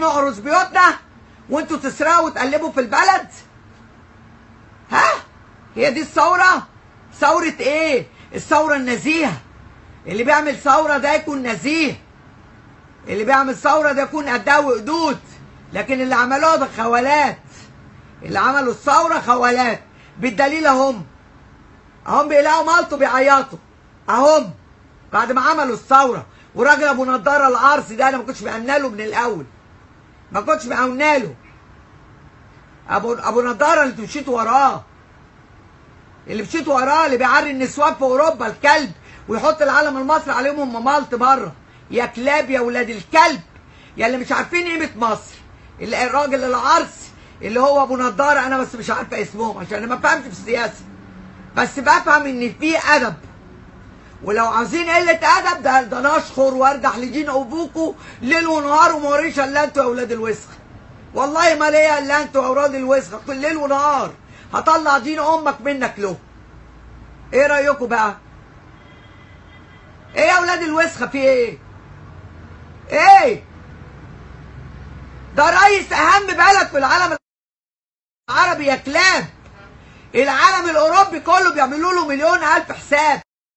نحرس بيوتنا وانتوا تسرقوا وتقلبوا في البلد ها هي دي الثورة ثورة ايه الثورة النزيهة اللي بيعمل ثورة ده يكون نزيه اللي بيعمل ثورة ده يكون قدها وقدود لكن اللي عملوها ده خوالات اللي عملوا الثورة خوالات بالدليل اهم اهم بيلاقوا مالته بيعيطوا اهم بعد ما عملوا الثورة وراجل ابو نضارة العرسي ده انا ما كنتش مقنا له من الاول ما كنتش مقنا له ابو ابو نضارة اللي مشيتوا وراه اللي مشيتوا وراه اللي بيعري النسوان في اوروبا الكلب ويحط العلم المصري عليهم هم مالت بره يا كلاب يا ولاد الكلب يا اللي مش عارفين قيمه مصر اللي الراجل العرس اللي هو ابو نضاره انا بس مش عارفه اسمهم عشان انا ما بفهمش في السياسه بس بفهم ان في ادب ولو عاوزين قله ادب ده ده نشخر وارجح لدين ابوكوا ليل ونهار وما وريش الا انتوا يا اولاد الوسخ والله ما ليا الا انتوا يا اولاد الوسخ كل ليل ونهار هطلع دين امك منك له ايه رايكم بقى ايه يا اولاد الوسخه في ايه ايه ده رئيس اهم بلد في العالم العربي يا كلاب العالم الاوروبي كله بيعملوا له مليون الف حساب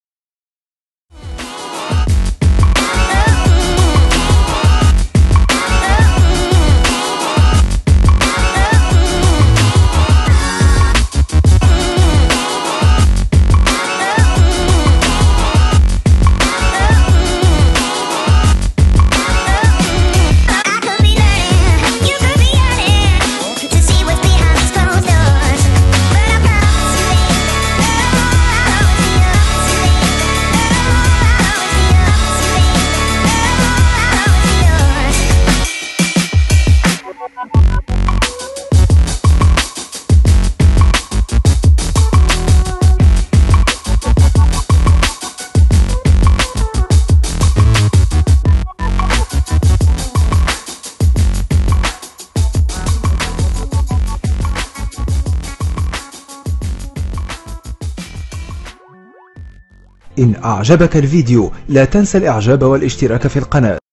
I could be learning, you could be yearning to see what's behind these closed doors. But I promise you, I'll always be yours. I'll always be yours. I'll always be yours. إن أعجبك الفيديو لا تنسى الإعجاب والاشتراك في القناة